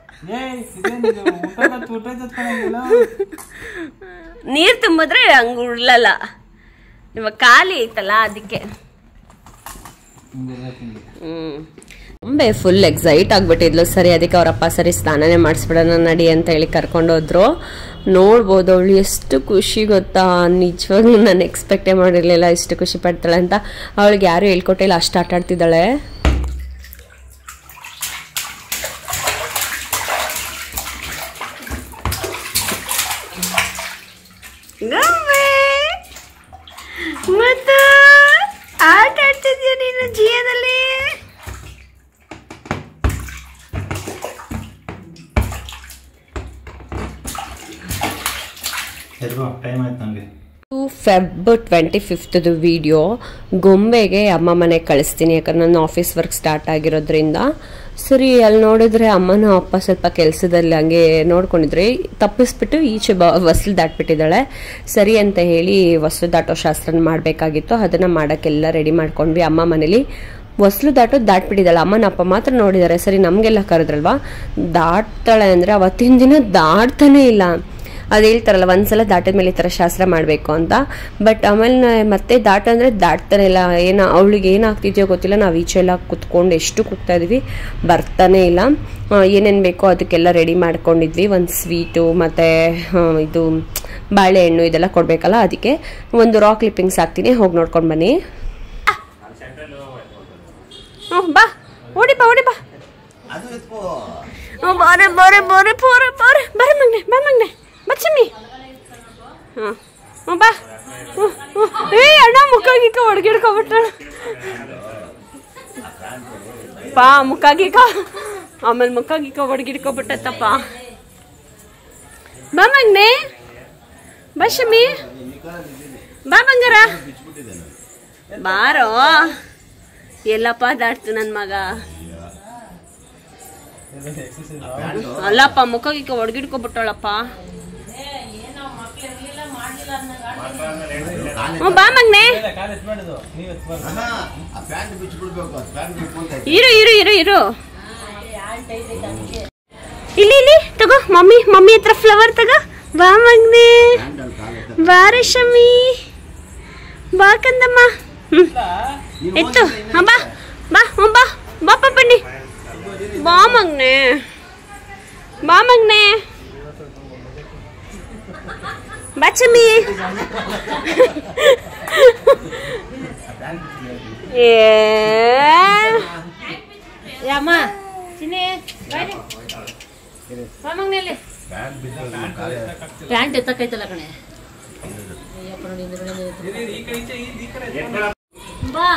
ನೀರು ತುಂಬಿದ್ರೆ ಹಂಗೆ ಉಳ್ಳಲ್ಲ ಇವಾಗ ಖಾಲಿ ಐತಲ್ಲ ಅದಕ್ಕೆ ಹ್ಮ್ ಅಂಬೆ ಫುಲ್ ಎಕ್ಸೈಟ್ ಆಗ್ಬಿಟ್ಟಿದ್ಲು ಸರಿ ಅದಕ್ಕೆ ಅವರಪ್ಪ ಸರಿ ಸ್ನಾನನೇ ಮಾಡಿಸ್ಬಿಡೋಣ ನಡಿ ಅಂತ ಹೇಳಿ ಕರ್ಕೊಂಡು ಹೋದ್ರು ನೋಡ್ಬೋದು ಅವಳು ಎಷ್ಟು ಖುಷಿ ಗೊತ್ತಾ ನಿಜವಾಗ್ಲೂ ನಾನು ಎಕ್ಸ್ಪೆಕ್ಟೇ ಮಾಡಿರಲಿಲ್ಲ ಇಷ್ಟು ಖುಷಿ ಪಡ್ತಾಳೆ ಅಂತ ಅವಳಿಗೆ ಯಾರು ಹೇಳ್ಕೊಟ್ಟಿಲ್ಲ ಅಷ್ಟು ಆಟ ಆಡ್ತಿದ್ದಾಳೆ ಗಮ್ಮೆ ಮತ್ತು ಆಟ ಆಡ್ತಿದ್ಯಾ ನೀನು ಜೀವನದಲ್ಲಿ ಟೈಮ್ ಆಯ್ತು ನನಗೆ ಫೆಬ್ ಟ್ವೆಂಟಿ ಫಿಫ್ತ್ದು ವಿಡಿಯೋ ಗೊಂಬೆಗೆ ಅಮ್ಮ ಮನೆಗೆ ಕಳಿಸ್ತೀನಿ ಯಾಕಂದ್ರೆ ನನ್ನ ಆಫೀಸ್ ವರ್ಕ್ ಸ್ಟಾರ್ಟ್ ಆಗಿರೋದ್ರಿಂದ ಸರಿ ಅಲ್ಲಿ ನೋಡಿದ್ರೆ ಅಮ್ಮನ ಅಪ್ಪ ಸ್ವಲ್ಪ ಕೆಲಸದಲ್ಲಿ ಹಂಗೆ ನೋಡ್ಕೊಂಡಿದ್ರೆ ತಪ್ಪಿಸ್ಬಿಟ್ಟು ಈಚೆ ಬ ಹೊಸ್ಲು ದಾಟ್ಬಿಟ್ಟಿದ್ದಾಳೆ ಸರಿ ಅಂತ ಹೇಳಿ ಹೊಸ್ಲು ದಾಟೋ ಶಾಸ್ತ್ರನ ಮಾಡಬೇಕಾಗಿತ್ತು ಅದನ್ನು ಮಾಡೋಕ್ಕೆಲ್ಲ ರೆಡಿ ಮಾಡ್ಕೊಂಡ್ವಿ ಅಮ್ಮ ಮನೇಲಿ ಹೊಸ್ಲು ದಾಟೋದು ದಾಟ್ಬಿಟ್ಟಿದ್ದಾಳೆ ಅಮ್ಮನ ಅಪ್ಪ ಮಾತ್ರ ನೋಡಿದ್ದಾರೆ ಸರಿ ನಮಗೆಲ್ಲ ಕರೆದ್ರಲ್ವಾ ದಾಟ್ತಾಳೆ ಅಂದರೆ ಅವತ್ತಿನ ದಿನ ದಾಟ್ತಾನೆ ಇಲ್ಲ ಅದು ಹೇಳ್ತಾರಲ್ಲ ಒಂದ್ಸಲ ದಾಟಿದ ಮೇಲೆ ಈ ಥರ ಶಾಸ್ತ್ರ ಮಾಡಬೇಕು ಅಂತ ಬಟ್ ಆಮೇಲೆ ನಾ- ಮತ್ತೆ ದಾಟ ಅಂದರೆ ದಾಟ್ತಾನೆ ಇಲ್ಲ ಏನೋ ಅವಳಿಗೆ ಏನಾಗ್ತಿದೆಯೋ ಗೊತ್ತಿಲ್ಲ ನಾವು ಈಚೆ ಎಲ್ಲ ಕುತ್ಕೊಂಡು ಎಷ್ಟು ಕೂಗ್ತಾ ಇದೀವಿ ಬರ್ತಾನೆ ಇಲ್ಲ ಏನೇನು ಬೇಕೋ ಅದಕ್ಕೆಲ್ಲ ರೆಡಿ ಮಾಡ್ಕೊಂಡಿದ್ವಿ ಒಂದು ಸ್ವೀಟು ಮತ್ತು ಇದು ಬಾಳೆಹಣ್ಣು ಇದೆಲ್ಲ ಕೊಡಬೇಕಲ್ಲ ಅದಕ್ಕೆ ಒಂದು ರಾಕ್ ಕ್ಲಿಪ್ಪಿಂಗ್ಸ್ ಹಾಕ್ತೀನಿ ಹೋಗಿ ನೋಡ್ಕೊಂಡು ಬನ್ನಿ ಹ್ಞೂ ಬಾ ಓಡಿ ಬಾ ಓಡಿ ಬಾ ಹ್ಞೂ ಬಾರೆ ಬಾರೆ ಬಾರೆ ಬಾರೆ ಬಾರೆ ಬಾರೆ ಮಗ್ನೆ ಬಾ ಮಗ್ನೆ ಬಚ್ಚಮ್ಮಿ ಹಾಂ ಹ್ಞೂ ಬಾ ಹ್ಞೂ ಹ್ಞೂ ಏ ಅಣ್ಣ ಮುಖ ಗಿಕ್ಕ ಹೊಡ್ಗಿಡ್ಕೊಬಿಟ್ಟ ಪಾ ಮುಖ ಗಿಕ್ಕ ಆಮೇಲೆ ಮುಖ ಗಿಕ್ಕ ಹೊಡ್ಗಿಡ್ಕೊಬಿಟ್ಟತ್ತಪ್ಪ ಬಾ ಮಗ್ನೆ ಬಾ ಶಮಿ ಬಾ ಬಂಗಾರ ಬಾರೋ ಎಲ್ಲಪ್ಪ ದಾಟ್ತು ನನ್ನ ಮಗ ಅಲ್ಲಪ್ಪ ಮುಖ ಗಿಕ್ಕ ಹೊಡ್ಗಿಡ್ಕೊಬಿಟ್ಟವಳಪ್ಪ ಹ್ಞೂ ಬಾ ಮಗ್ನೆ ಕಾಲು ಎತ್ಬಾರ್ದು ನೀವು ಎತ್ಬಾರ್ದು ಅಣ್ಣ, ಆ ಪ್ಯಾಂಟ್ ಬಿಚ್ಚಿಬಿಡ್ಬೇಕು ಆ ಪ್ಯಾಂಟ್ ಬಿಟ್ಕೊಂತ ಇದ್ದೆ. ಇರು ಇರು ಇರು ಇರು ಇಲ್ಲಿ ಇಲ್ಲಿ ತಗೋ ಮಮ್ಮಿ ಮಮ್ಮಿ ಹತ್ರ ಫ್ಲವರ್ ತಗೋ ಬಾ ಮಗ್ನೆ ಪ್ಯಾಂಟ್ ಅಲ್ಲಿ ಕಾಲ್ ಎತ್ತ. ಬಾ ರೇಷಮಿ ಬಾ ಕಂದಮ್ಮ ಹ್ಮ್ ಎತ್ತು ಹಾ, ಬಾ ಬಾ ಹ್ಞೂ ಬಾ ಬಾ ಪಪ್ಪಣ್ಣಿ ಬಾ ಮಗ್ನೆ ಬಾ ಮಗ್ನೆ ಬಾ ಚಮ್ಮಿ ಏ ಯಮ್ಮ ಚಿನ್ನಿ ಬಾಯ್ಲಿ ಬಾ ಮಗನಲ್ಲಿ ಪ್ಯಾಂಟ್ ಬಿಚ್ಚಿಬಿಡ್ಬೇಕು, ಕಾಲ್ ಎತ್ತ. ಪ್ಯಾಂಟ್ ಎತ್ತಕ್ಕೈತಲ್ಲ ಕಣೆ ಬಾ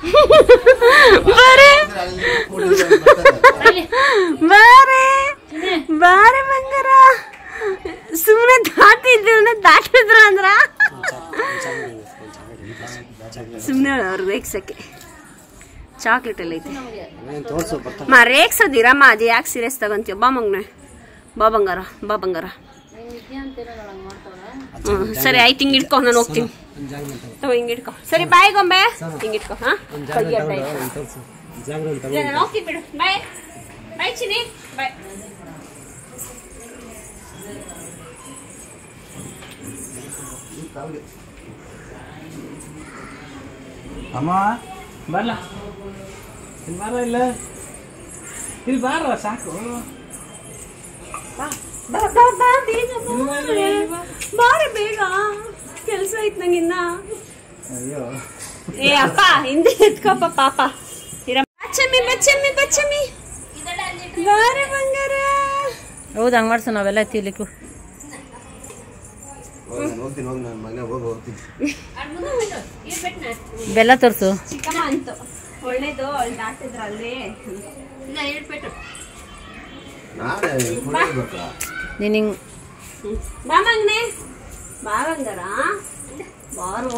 ಬಾರೆ ಅಂದ್ರೆ ಅಲ್ಲಿ ಕೂಡಿದ್ರೆ ಬರ್ತಾರೆ. ಬಾಯ್ಲಿ ಬಾರೆ ಬಾರೆ ಬಂಗಾರ ಸುಮ್ಮನೆ ದಾಟಿದ್ರು ದಾಟಿದ್ರು ಅಂದ್ರ ಸುಮ್ಮನೆ ಅವ್ರಿಗೆ ರೇಗ್ಸಕ್ಕೆ ಚಾಕ್ಲೇಟ್ ಎಲ್ಲ ಐತೆ ಮಾ ರೇಗ್ಸೋದಿರಮ್ಮ ಅದು ಯಾಕೆ ಸೀರಿಯಸ್ ತಗೊಂತೀವ ಬಾ ಮಗ್ನೆ ಬಾ ಬಂಗಾರ ಬಾ ಬಂಗಾರ ಹ್ಮ್ ಸರಿ ಆಯ್ತು ಹಿಂಗೆ ಇಟ್ಕೊ ನಾನು ಹೋಗ್ತೀನಿ ತಗೋ ಹಿಂಗೆ ಇಟ್ಕೊ ಸರಿ ಬಾಯ್ ಗೊಂಬೆ ಹಿಂಗೆ ಇಟ್ಕೊ ಹಾ ಕೈ ಅಡ್ಡ ಇಟ್ಕೊ. ಇಲ್ಲ, ನಾನು ಹೋಗ್ತೀನಿ ಬಿಡು ಬಾಯ್ ಬಾಯ್ ಚಿನಿ ಬಾಯ್ ಅಮ್ಮ ಬರಲ್ಲ ಇಲ್ಲಿ ಬಾರ ಇಲ್ಲ ಇಲ್ಲಿ ಬಾರ ಸಾಕು ಬಾ ಬಾ ಬಾ ಬೇಗ ಬಾ. ಬಾರೆ ಬೇಗ ಕೆಲಸ ಐತ್ ನಂಗಿನ್ನ ಅಯ್ಯೋ ಏ ಅಪ್ಪ ಹಿಂದೆ ಎತ್ಕೋಪ್ಪ ಪಾಪ ಇರ ಬಚ್ಚಮ್ಮಿ ಬಚ್ಚಮ್ಮಿ ಬಚ್ಚಮ್ಮಿ ಬಾರೆ ಬಂಗಾರ ಹೌದು ಹಂಗೆ ಮಾಡ್ಸೋ ನಾವೆಲ್ಲ ಎತ್ತಿಲಿಕ್ಕು ಹೋಗಿ ನಾನು ಹೋಗ್ತೀನಿ ಹೋಗಿ ನನ್ನ ಮನೆ ಹೋಗಿ ಹೋಗ್ತೀನಿ ಬೆಲ್ಲ ತೋರಿಸು ಚಿಕ್ಕಮ್ಮ ಅಂತು ಒಳ್ಳೇದು ಅವಳು ದಾಟಿದ್ರ ಅಲ್ಲಿ ಇಲ್ಲ ಹೇಳ್ಬಿಟ್ಟು ನಾನೇ ಕುಡಿಬೇಕಾ ನೀನು ಹಿಂಗೆ ಬಾ ಮಗ್ನೆ ಬಾ ಬಂಗಾರ ಬಾರೋ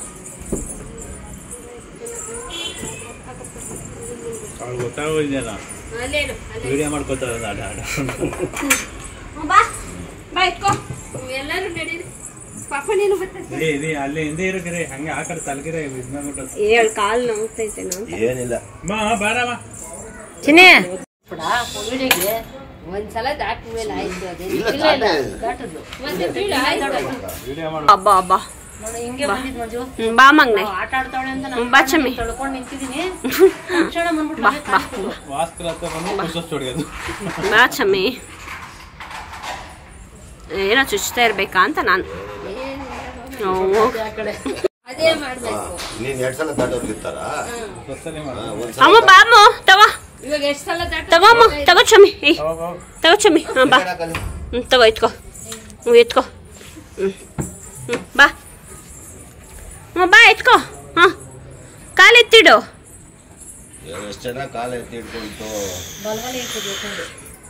ಅವ್ಳು ಗೊತ್ತಾಗೋದಿದೆಯಲ್ಲ ಅಲ್ಲೇ ಇಡು ಅಲ್ಲೇ ವಿಡಿಯೋ ಮಾಡ್ಕೋತಾರೆ ಆಟ ಆಟ ಹ್ಮ್, ಬಾ ಬಾ ಎತ್ಕೋ ಎಲ್ಲರೂ ನಡೀರಿ ಪಾಪ ನೀನು ಬರ್ತಾರೆ ಇಡಿ ಇಡಿ ಅಲ್ಲಿ ಹಿಂದೆ ಇರೋಕ್ರೆ ಹಂಗೆ ಆ ಕಡೆ ತಲಗಿರ ಇದ್ಮಾಗ್ಬಿಟ್ಟು ಏಳ್ ಕಾಲ್ ನೋವ್ತೈತೆ ನಾನು ಏನಿಲ್ಲ ಬಾ ಬಾರಮ್ಮ ಚಿನ್ನಿ ಕೋವಿಡಿಗೆ ಒಂದ್ಸಲ ದಾಟಿದ ಮೇಲೆ ಆಯ್ತು ಅದೇ ಇಲ್ಲ, ಇಲ್ಲ ಇಲ್ಲ ದಾಟೇ. ದಾಟದ್ದು ಮತ್ತೆ ಬೀಳು ಆಯ್ತು ವಿಡಿಯೋ ಮಾಡು ಅಬ್ಬಾ ಅಬ್ಬಾ ನೋಡಿ ಹಿಂಗೆ ಬಂದಿದ್ ಮಂಜು ಹ್ಮ್, ಬಾ ಮಗ್ನೆ ನಾವು ಆಟ ಆಡ್ತಾವಳೆ ಅಂತ ಹ್ಮ್, ಬಾ ಚಮ್ಮಿ. ತೊಳ್ಕೊಂಡು ನಿಂತಿದ್ದೀನಿ ತಕ್ಷಣ ಬಂದ್ಬಿಟ್ಟು ಬಾ ಮನೆ ಬಾ ಕಾಣ್ತು. ವಾಸ್ಕರ ಹತ್ರ ಬಂದು ಕುಸಸ್ ಹೊಡೆಯೋದು ಬಾ ಚಮ್ಮಿ ಏನೋ ಚುಚ್ತಾ ಇರ್ಬೇಕಾ ಅಂತ ನಾನು ಓ. ಆ ಕಡೆ ಅದೇ ಮಾಡ್ಬೇಕು ನೀನ್ ಎರಡ್ ಸಲ ದಾಟೋರ್ಗಿರ್ತಾರ ಬಸ್ಸಲ್ಲಿ ಮಾಡು ಅಮ್ಮ ಬಾಮು ತಗೋ ಇವಾಗ ಎಷ್ಟು ಸಲ ದಾಟ ತಗೋ ಅಮ್ಮ ತಗೋ ಚಮ್ಮಿ ಏಯ್ ಹೋಗ್ ಹೋಗ್. ತಗೋ ಚಮ್ಮಿ ಹಾಂ ಬಾ ಹ್ಞೂ ತಗೋ ಎತ್ಕೋ ಹ್ಞೂ ಎತ್ಕೋ ಹ್ಞೂ ಹ್ಞೂ ಬಾ ಹ್ಞೂ ಬಾ ಎತ್ಕೋ ಹಾಂ ಕಾಲು ಎತ್ತಿಡು ಎಷ್ಟು ಜನ ಕಾಲ ಎತ್ತಿ ಇಟ್ಕೊಳ್ತು ಬಲಗಡೆ ಇಟ್ಕೊಬೇಕು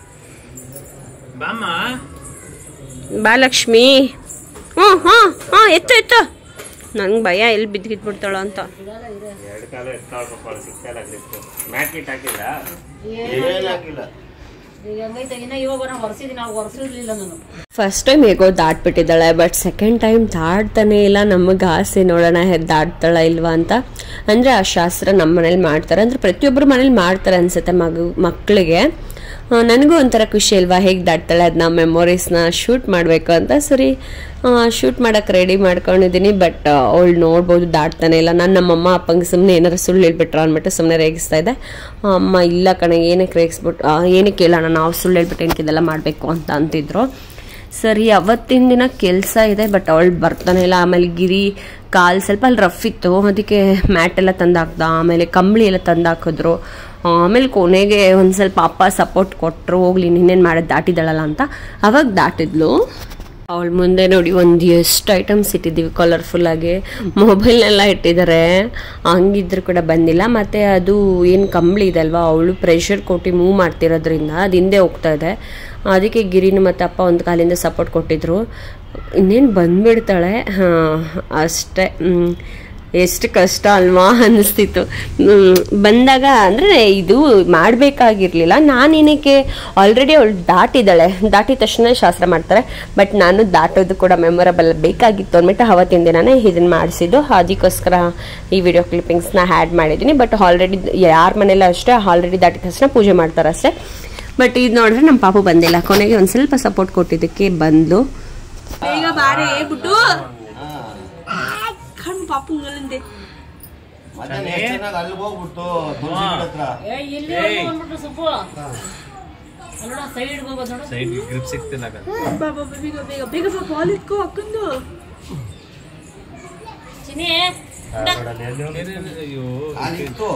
ಬಾಮ್ಮ ಬಾ ಲಕ್ಷ್ಮಿ ಹ್ಞೂ ಹಾಂ ಹಾಂ ಎತ್ತು ಎತ್ತು ನಂಗೆ ಭಯ ಎಲ್ಲಿ ಬಿದ್ದಿದ್ಬಿಡ್ತಾಳ ಅಂತ ಎರಡು ಕಾಲ ಎತ್ಕೊಳ್ಬೇಕು ಸಿಕ್ಕಾಲಾಗ್ತಿತ್ತು ಮ್ಯಾಟ್ ಗಿಟ್ ಹಾಕಿಲ್ಲ ಏನಾಗಿಲ್ಲ ಈಗ ಹಂಗೈತೆ ಇನ್ನ ಇವಾಗ ನಾವು ಹೊರಸಿದೀನಿ ನಾವು ಹೊರಸಿರ್ಲಿಲ್ಲ ನಾನು ಫಸ್ಟ್ ಟೈಮ್ ಹೇಗೋ ದಾಟ್ಬಿಟ್ಟಿದ್ದಾಳೆ ಬಟ್ ಸೆಕೆಂಡ್ ಟೈಮ್ ದಾಟ್ತಾನೆ ಇಲ್ಲ ನಮಗೆ ಆಸೆ ನೋಡೋಣ ಹೇಗೆ ದಾಟ್ತಾಳ ಇಲ್ವಾ ಅಂತ ಅಂದರೆ ಆ ಶಾಸ್ತ್ರ ನಮ್ಮ ಮನೇಲಿ ಮಾಡ್ತಾರೆ ಅಂದರೆ ಪ್ರತಿಯೊಬ್ಬರು ಮನೇಲಿ ಮಾಡ್ತಾರೆ ಅನ್ಸುತ್ತೆ ಮಗು ಮಕ್ಕಳಿಗೆ ಆ, ನನಗೂ ಒಂಥರ ಖುಷಿ ಅಲ್ವಾ ಹೇಗೆ ದಾಟ್ತಾಳೆ ಅದನ್ನ ಮೆಮೊರೀಸ್ನ ಶೂಟ್ ಮಾಡಬೇಕು ಅಂತ ಸರಿ ಶೂಟ್ ಮಾಡೋಕೆ ರೆಡಿ ಮಾಡ್ಕೊಂಡಿದ್ದೀನಿ ಬಟ್ ಅವಳು ನೋಡ್ಬೋದು ದಾಟ್ತಾನೆ ಇಲ್ಲ ನಾನು ನಮ್ಮಮ್ಮ ಅಪ್ಪಂಗೆ ಸುಮ್ಮನೆ ಏನಾರು ಸುಳ್ಳು ಹೇಳ್ಬಿಟ್ರ ಅಂದ್ಬಿಟ್ಟು ಸುಮ್ಮನೆ ರೇಗಿಸ್ತಾ ಇದ್ದೆ ಆ, ಅಮ್ಮ ಇಲ್ಲ ಕಣೆ ಏನಕ್ಕೆ ರೇಗಿಸ್ಬಿಟ್ಟು ಆ, ಏನಕ್ಕೆ ಹೇಳೋಣ ನಾವು ಸುಳ್ಳು ಹೇಳ್ಬಿಟ್ಟು ಏನಕ್ಕೆ ಇದೆಲ್ಲ ಮಾಡಬೇಕು ಅಂತ ಅಂತಿದ್ರು ಸರಿ ಅವತ್ತಿನ ದಿನ ಕೆಲಸ ಇದೆ ಬಟ್ ಅವಳು ಬರ್ತಾನೆ ಇಲ್ಲ ಆಮೇಲೆ ಗಿರಿ ಕಾಲು ಸ್ವಲ್ಪ ಅಲ್ಲಿ ರಫ್ ಇತ್ತು ಅದಕ್ಕೆ ಮ್ಯಾಟ್ ಎಲ್ಲ ತಂದು ಹಾಕ್ದ ಆಮೇಲೆ ಕಂಬಳಿ ಎಲ್ಲ ತಂದು ಹಾಕಿದ್ರು ಆಮೇಲೆ ಕೊನೆಗೆ ಒಂದು ಸ್ವಲ್ಪ ಅಪ್ಪ ಸಪೋರ್ಟ್ ಕೊಟ್ಟರು ಹೋಗ್ಲಿ ನೀನೇನು ಮಾಡೋದು ದಾಟಿದಳಲ್ಲ ಅಂತ ಅವಾಗ ದಾಟಿದ್ಲು ಅವಳ ಮುಂದೆ ನೋಡಿ ಒಂದು ಎಷ್ಟು ಐಟಮ್ಸ್ ಇಟ್ಟಿದ್ದೀವಿ ಕಲರ್ಫುಲ್ಲಾಗಿ ಮೊಬೈಲ್ನೆಲ್ಲ ಇಟ್ಟಿದ್ದಾರೆ ಹಂಗಿದ್ರು ಕೂಡ ಬಂದಿಲ್ಲ ಮತ್ತು ಅದು ಏನು ಕಂಬಳಿ ಇದೆ ಅಲ್ವಾ ಅವಳು ಪ್ರೆಷರ್ ಕೊಟ್ಟು ಮೂವ್ ಮಾಡ್ತಿರೋದ್ರಿಂದ ಅದು ಹಿಂದೆ ಹೋಗ್ತಾ ಇದೆ ಅದಕ್ಕೆ ಗಿರಿನು ಮತ್ತು ಅಪ್ಪ ಒಂದು ಕಾಲಿಂದ ಸಪೋರ್ಟ್ ಕೊಟ್ಟಿದ್ರು ಇನ್ನೇನು ಬಂದ್ಬಿಡ್ತಾಳೆ ಹಾಂ ಅಷ್ಟೇ ಎಷ್ಟು ಕಷ್ಟ ಅಲ್ವಾ ಅನ್ನಿಸ್ತಿತ್ತು ಹ್ಮ್, ಬಂದಾಗ ಅಂದರೆ ಇದು ಮಾಡಬೇಕಾಗಿರ್ಲಿಲ್ಲ ನಾನೇನಕ್ಕೆ ಆಲ್ರೆಡಿ ಅವಳು ದಾಟಿದ್ದಾಳೆ ದಾಟಿದ ತಕ್ಷಣ ಶಾಸ್ತ್ರ ಮಾಡ್ತಾರೆ ಬಟ್ ನಾನು ದಾಟೋದು ಕೂಡ ಮೆಮೊರಬಲ್ ಬೇಕಾಗಿತ್ತು ಅಂದ್ಬಿಟ್ಟು ಅವತ್ತಿನ ದಿನನೇ ಇದನ್ನು ಮಾಡಿಸಿದ್ದು ಅದಕ್ಕೋಸ್ಕರ ಈ ವಿಡಿಯೋ ಕ್ಲಿಪ್ಪಿಂಗ್ಸ್ನ ಹ್ಯಾಡ್ ಮಾಡಿದ್ದೀನಿ ಬಟ್ ಆಲ್ರೆಡಿ ಯಾರ ಮನೇಲಿ ಅಷ್ಟೇ ಆಲ್ರೆಡಿ ದಾಟಿದ ತಕ್ಷಣ ಪೂಜೆ ಮಾಡ್ತಾರೆ ಅಷ್ಟೇ ಬಟ್ ಇದು ನೋಡಿದ್ರೆ ನಮ್ಮ ಪಾಪು ಬಂದಿಲ್ಲ ಕೊನೆಗೆ ಒಂದು ಸ್ವಲ್ಪ ಸಪೋರ್ಟ್ ಕೊಟ್ಟಿದ್ದಕ್ಕೆ ಬಂದು ಬೇಗ ಬಾರೆ ಬಿಟ್ಟು ಕಣ್ಣು ಪಾಪು ಹಿಂಗಲ್ಲಂದೆ ಮಧ್ಯಾಹ್ನ ಎಷ್ಟು ಚೆನ್ನಾಗಿ ಅಲ್ಲಿಗೆ ಹೋಗ್ಬಿಟ್ಟು ತುಳಸಿ ಗಿಡ ಹತ್ರ ಸೈಡ್ ಗ್ರಿಪ್ ಸಿಗ್ತಿಲ್ಲ ಆಗ. ಬಾ ಬಾ ಬಾ, ಬೇಗ ಬೇಗ ಬೇಗ ಬಾ ಬಾಲ್ ಇಟ್ಕೋ ಅಕ್ಕಂದು ಏನೇನು ಅಯ್ಯೋ ಅಲ್ಲಿತ್ತು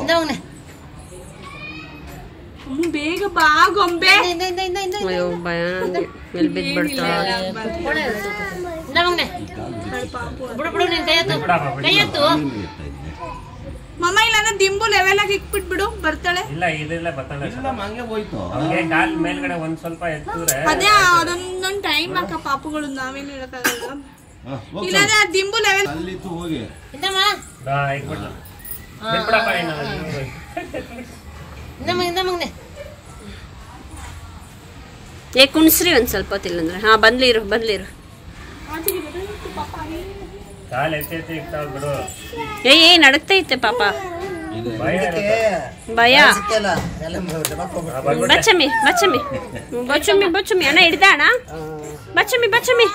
ಹ್ಮ್, ಬೇಗ ಬಾ ಗೊಂಬೆ ಅಯ್ಯೋ ಭಯ ಎಲ್ಲಿ ಬಿದ್ಬಿಡ್ತಾಳೆ ಬಿಡು ಬಿಡು ನೀನ್ ಕೈ ಎತ್ತು ಕೈ ಎತ್ತು ಮಮ್ಮ ಇಲ್ಲ ದಿಂಬು ಲೆವೆಲ್ ಆಗಿ ಇಕ್ಬಿಟ್ಬಿಡು ಬರ್ತಾಳೆ ಇಲ್ಲ ಇದೆಲ್ಲ ಬರ್ತಾಳೆ ಇಲ್ಲ ಹಂಗೆ ಹೋಯ್ತು ಹಂಗೆ ಕಾಲ್ ಮೇಲ್ಗಡೆ ಒಂದ್ ಸ್ವಲ್ಪ ಎತ್ತಿದ್ರೆ ಅದೇ ಅದೊಂದೊಂದ್ ಟೈಮ್ ಅಕ್ಕ ಪಾಪುಗಳು ನಾವೇನ್ ಹೇಳಕ್ಕಾಗಲ್ಲ ಹಾ, ಹೋಗ್ ಇಲ್ಲಾಂದ್ರೆ ಆ ದಿಂಬು ಲೆವೆಲ್ ಸರ್. ಅಲ್ಲಿತ್ತು ಹೋಗಿ ಇಂದಮ್ಮ ಹಾ, ಇಕ್ಬಿಟ್ಲು. ಬಿಟ್ಬಿಡಪ್ಪ ಇನ್ನು. ಇಂದಮ್ಮ ಇಂದಮ್ಮಂಗೆ ಏ ಕುಣಿಸ್ರಿ ಒಂದು ಸ್ವಲ್ಪ ಹೊತ್ತಿಲ್ಲಂದ್ರೆ ಹಾಂ ಬಂದ್ಲಿರು ಬಂದ್ಲಿರು ಕಾಲ್ ಎತ್ತಿ ಎತ್ತಿ ಇಕ್ತಾವ್ ಬಿಡು ಏ ಏ ನಡಕ್ತೈತೆ ಪಾಪ ಭಯ ಇರುತ್ತೆ. ಭಯ ಆ, ಬಂದ್ಬಿಟ್ಟೆ. ಬಚ್ಚಮ್ಮಿ ಬಚ್ಚಮ್ಮಿ ಬಚ್ಚಮ್ಮಿ ಬಚ್ಚಮ್ಮಿ ಅಣ್ಣ ಹಿಡ್ದ ಅಣ್ಣ ಬಚ್ಚಮ್ಮಿ ಬಚ್ಚಮ್ಮಿ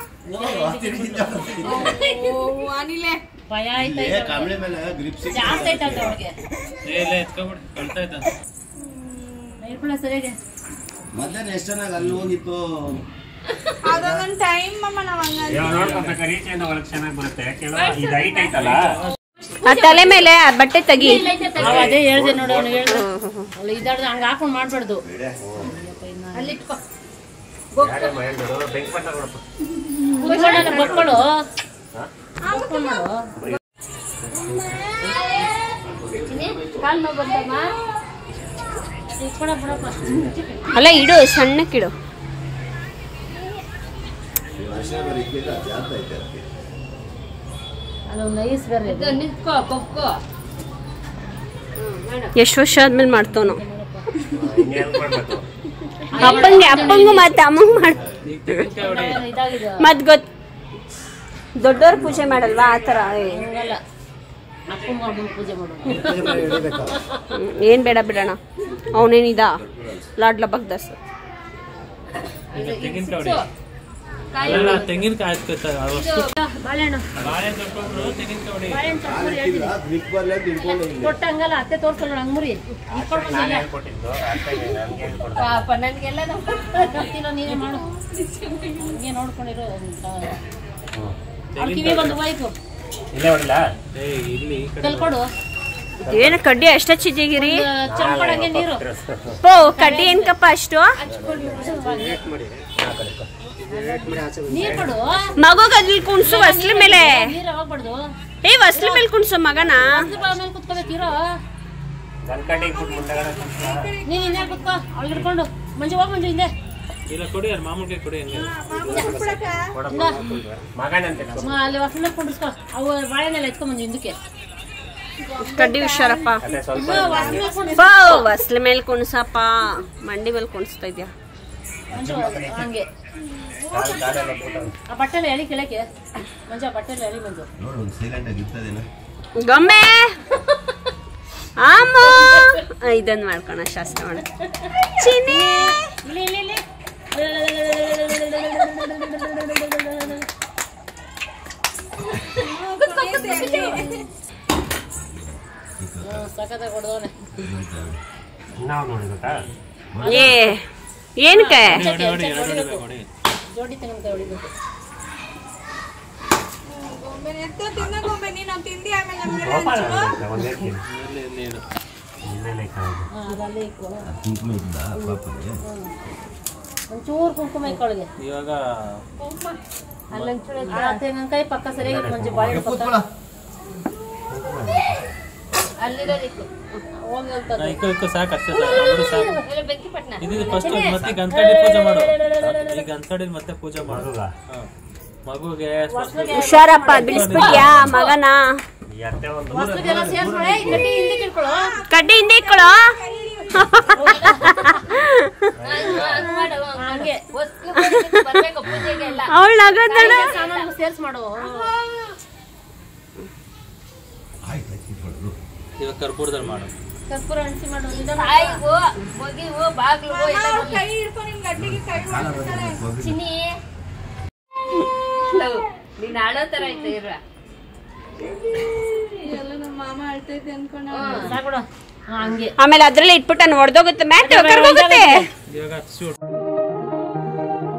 ಅನಿಲೆ ಭಯ ಆಯ್ತಾ ಏ ಕಾಂಬಳಿ ಮೇಲೆ ಗ್ರಿಪ್ ಸಿಕ್ಕಿದೆ. ಜಾಸ್ತಿ ಆಯ್ತಂತ ಅವ್ಳಿಗೆ ಏ ಇಲ್ಲ ಎತ್ಕೊಂಬಿಡು ಕಳ್ತಾ ಇದ್ದ ಇರ್ಕೊಳ್ಳ ಸರಿಯಾಗಿ ಮಧ್ಯಾಹ್ನ ಎಷ್ಟು ಚೆನ್ನಾಗಿ ಅಲ್ಲಿ ಹೋಗಿತ್ತು ಅದೊಂದೊಂದ್ ಟೈಮ್ ಅಮ್ಮ ನಾವ್ ಹಂಗ ಇವಾಗ ನೋಡ್ಕೊಬೇಕು ರೀಚೆಯಿಂದ ಒಳಗ್ ಚೆನ್ನಾಗಿ ಬರುತ್ತೆ ಕೇಳು ಇದು ಹೈಟ್ ಐತಲ್ಲ ಆ ತಲೆ ಮೇಲೆ ಆ ಬಟ್ಟೆ ತೆಗಿ ನಾವು ಅದೇ ಹೇಳ್ದೆ ನೋಡು ಅವ್ನು ಹೇಳ್ದೆ ಅವಳು ಇದಾಡ್ದು ಹಂಗ ಹಾಕೊಂಡ್ ಮಾಡ್ಬಾರ್ದು ಅಲ್ಲಿ ಇಟ್ಕೋ ಯಾರೇ ಮಹೇಂದ್ರು ಬೆಂಕಿ ಪಟ್ಟ ನೋಡಪ್ಪ ಕೂತ್ಕೊಳ್ಳೋಣ ಬಕ್ಕೊಳ್ಳು ಬಕ್ಕೊಂಡು ಮಾಡು ಚಿನ್ನಿ, ಕಾಲ್ ನೋವು ಬಂತಮ್ಮ ಇಟ್ಕೊಳ ಬಿಡಪ್ಪ ಅಲ್ಲ ಇಡು ಸಣ್ಣಕ್ಕಿಡು ಈ ವರ್ಷ ಬೇರೆ ಇಕ್ಕಿಲ್ಲ, ಜಾಸ್ತಿ ಐತೆ ಅದಕ್ಕೆ. ಅದೊಂದು ಐಸ್ ಬೇರೆ ನಿಂತ್ಕೋ ಬಕ್ಕೋ ಎಷ್ಟು ವರ್ಷ ಆದ್ಮೇಲೆ ಮಾಡ್ತವನು ಹಿಂಗೆ ಹೆಲ್ಪ್ ಮಾಡ್ಬೇಕು ಅಪ್ಪಂಗೆ ಅಪ್ಪಂಗೂ ಮತ್ತೆ ಅಮ್ಮಂಗ್ ಮಾಡ್ ಇದಾಗಿದೆ ಮತ್ ಗೊತ್ ದೊಡ್ಡವ್ರ ಪೂಜೆ ಮಾಡಲ್ವಾ ಆ ಥರ ಏ. ಹಂಗಲ್ಲ ಅಪ್ಪಂಗ ಅಮ್ಮನ ಪೂಜೆ ಮಾಡೋಣ ಹ್ಮ್, ಏನ್ ಬೇಡ ಬಿಡೋಣ ಅವನೇನಿದ ಲಾಡ್ಲ ಬಗ್ದಸ್ ತೆಂಗಿನಕಾಯಿ ಅಲ್ಲ ತೆಂಗಿನಕಾಯಿ ಹಾಕ್ತಾರೆ ಅವಷ್ಟು ಬಾಳೆಹಣ್ಣು ಬಾಳೆ ತೊಟ್ಕೊಂಡ್ರು ತೆಂಗಿನಕಾಯಿ ಹೊಡಿ ಬಾಳೆಹಣ್ಣು ಕಾಲ್ ಇಕ್ಕಿಲ್ಲ, ಗ್ರಿಪ್ ಬರಲೇ ತಿನ್ಕೊಂಡು ಇಲ್ಲಿ. ಕೊಟ್ಟ ಹಂಗಲ್ಲ ಅತ್ತೆ ತೋರ್ಸಲ್ಲ ಹಂಗ್ ಮುರಿ ನಾನು ಹೇಳ್ಕೊಟ್ಟಿದ್ದು ಅರ್ಥ ಇಲ್ಲ, ನನ್ಗೆ ಹೇಳ್ಕೊಡ್ತಾರೆ. ಪಾಪ ನನ್ಗೆಲ್ಲ ಗೊತ್ತಿಲ್ಲ ನೀನೇ ಮಾಡು ಹಿಂಗೆ ನೋಡ್ಕೊಂಡಿರೋ ಅವ್ಳ ಕಿವಿ ಬಂದು ಹೋಯ್ತು ಇಲ್ಲೇ ಹೊಡಿಲ್ಲ ಏ ಇಲ್ಲಿ ಈ ಕಡೆ ಕಲ್ಕೊಡು ಏನು ಕಡ್ಡಿ ಅಷ್ಟ ಚಿಜಿಗಿರಿ ಚಂಪಡಂಗೆ ನೀರು ಪೋ ಕಡ್ಡಿ ಏನ್ಕಪ್ಪ ಅಷ್ಟು ನೀರ್ ಕೊಡು ಮಗುಗ್ ಅದ್ರಲ್ಲಿ ಕುಣ್ಸು ಹೊಸ್ಲಿ ಮೇಲೆ ನೀರ್ ಹೋಗ್ಬಾರ್ದು ಏ ಹೊಸ್ಲಿ ಮೇಲೆ ಕುಣ್ಸು ಮಗನ ಮೇಲೆ ಕುತ್ಕೋಬೇಕಿರೋ ನನ್ ಕಡೆ ಇಟ್ಬಿಟ್ಟು ಮುಂದೆಗಡೆ ಕೂತ್ಕೊ. ನೀನ್ ಹಿಂದೆ ಕುತ್ಕೋ ಅವ್ಳು ಹಿಡ್ಕೊಂಡು ಮಂಜು ಹೋಗ್ ಮಂಜು ಹಿಂದೆ ಇಲ್ಲ ಕೊಡಿ ಅಲ್ಲಿ ಮಾಮೂಲಿ ಕೊಡಿ ಹಂಗೆ ಕೊಡಪ್ಪ ಮಗನಂತೆ ನಾವು. ಮ, ಅಲ್ಲಿ ಹೊಸ ಮೇಲೆ ಕುಂಡಿಸ್ಕೋ ಅವು ಬಾಳೆನೆಲ್ಲ ಎತ್ಕೊಂಡ್ ಮಂಜು ಹಿಂದಕ್ಕೆ ಕಡ್ಡಿ ಹುಷಾರಪ್ಪ ಅದೇ ಸ್ವಲ್ಪ ಹೊಸ ಮೇಲೆ ಕುಂಡಿಸ್ ಪೋ ಹೊಸ್ಲಿ ಮೇಲೆ ಕುಣ್ಸಪ್ಪ ಮಂಡಿ ಮೇಲೆ ಕುಣಿಸ್ತಾ ಇದ್ಯಾ ಮಂಜು ಹಂಗೆ ಕಾಲು ಕಾಲೆಲ್ಲ ಬಿಟ್ಟವು. ಆ ಬಟ್ಟೆಲ್ಲ ಎಳಿ ಕೆಳಕ್ಕೆ ಮಂಜು ಆ ಬಟ್ಟೆಲ್ಲ ಎಳಿ ಮಂಜು ನೋಡು ಒಂದು ಸೈಲೆಂಟ್ ಆಗಿ ಇರ್ತದೇನೋ ಗೊಂಬೆ ಆಮ ಇದನ್ನ ಮಾಡ್ಕೋಣ ಶಾಸ್ತ್ರ ಮಾಡ ಚಿನಿ ಇಲ್ಲಿ ಇಲ್ಲಿ ಇಲ್ಲಿ ಸಖತ್ತಾಗಿ ಹೊಡೆದವನೆ ನಾವು ನೋಡಿ ಗೊತ್ತಾ ಏ ಏನಕ್ಕೆ ಹೊಡಿ ಹೊಡಿ ಎರಡು ಹೊಡಿಬೇಕು ಹೊಡಿ ಜೋಡಿ ತೆಂಗಿನಕಾಯಿ ಹೊಡಿಬೇಕು ಗೊಂಬೆ ಎತ್ತ ತಿನ್ನ ಗೊಂಬೆ ನೀನು ತಿಂದಿ ಆಮೇಲೆ ನಮ್ಗೆ ಗೋಪಾಲ ಅಂತ ಒಂದೇ ತಿಂದು. ಇಲ್ಲಿ ಇಲ್ಲಿ ಇಡು. ಇಲ್ಲೆಲ್ಲ ಇಕ್ಕೋದು. ಹಾ, ಅದಲ್ಲೇ ಇಕ್ಕು ಕುಂಕುಮ ಇದ್ದ ಪಾಪಗೆ ಒಂಚೂರು ಕುಂಕುಮ ಇಕ್ಕೊಳಗೆ ಇವಾಗ ಅಲ್ಲೊಂಚೂರು ಎತ್ತರ ತೆಂಗಿನಕಾಯಿ ಪಕ್ಕ ಸರಿಯಾಗಿ ಮಂಜು ಬಾಳೆ ಪಕ್ಕ ಅಲ್ಲಿರೋದಿಕ್ಕು ಹೋಗಿ ಹೋಗ್ತದೆ ಇಕ್ಕ ಇಕ್ಕ ಸಾಕು ಅಷ್ಟೇ ಸಾಕು ಬಿಡು ಸಾಕು ಇಲ್ಲ, ಬೆಂಕಿ ಪಟ್ನ ಇದು ಫಸ್ಟ್ ಮತ್ತೆ ಗಂತ್ಕಡಿ ಪೂಜೆ ಮಾಡು ಈ ಗಂತ್ಕಡಿ ಮತ್ತೆ ಪೂಜೆ ಮಾಡು ಮಗುಗ? ಹಾ. ಮಗುಗೆ ಸ್ವಸ್ಥ ಹುಷಾರಪ್ಪ ಬಿಡಿಸ್ಬಿಟ್ಯಾ ಮಗನ ಈ ಅತ್ತೆ ಒಂದು ಹೊಸ್ಲಿಗೆಲ್ಲ ಸೇರ್ಸ್ಕೊಳೆ ಈ ಕಟ್ಟಿ ಹಿಂದಕ್ಕೆ ಇಟ್ಕೊಳ್ಳೋ ಕಡ್ಡಿ ಹಿಂದೆ ಇಟ್ಕೊಳ್ಳೋ ಹಂಗ್ ಮಾಡು, ಹಂಗೆ ಹೊಸ್ಲು ಬರ್ಬೇಕು ಪೂಜೆಗೆ ಎಲ್ಲ ಅವಳು ನಗದಣ ಸಾಮಾನು ಸೇರ್ಸ್ ಮಾಡು ಇವಾಗ ಕರ್ಪೂರದಲ್ಲಿ ಮಾಡು ಕರ್ಪೂರ ಹಂಚಿ ಮಾಡು ತಾಯಿಗೂ ಮಗಿಗೂ ಬಾಗ್ಲಿಗೂ ಎಲ್ಲ ಬರ್ಲಿ. ಕೈ ಹಿಡ್ಕೊಂಡು ನಿನ್ ಗಡ್ಡಿಗೆ ಕೈ ಮಾಡ್ಬಿಡ್ತಾಳೆ ಚಿನ್ನಿ ಲವ್, ನೀನ್ ಆಡೋ ತರ ಐತೆ ಇರ ಎಲ್ಲ ನಮ್ಮ ಮಾಮ ಅಳ್ತೈತೆ ಅನ್ಕೊಂಡ ಸಾಕೊಡು ಹಂಗೆ ಆಮೇಲೆ ಅದ್ರಲ್ಲಿ ಇಟ್ಬಿಟ್ಟು ನಾನು ಹೊಡೆದೋಗುತ್ತೆ ಮ್ಯಾಟ್ ಕರ್ಗೋಗುತ್ತೆ ಇವಾಗ ಹಚ್ಚು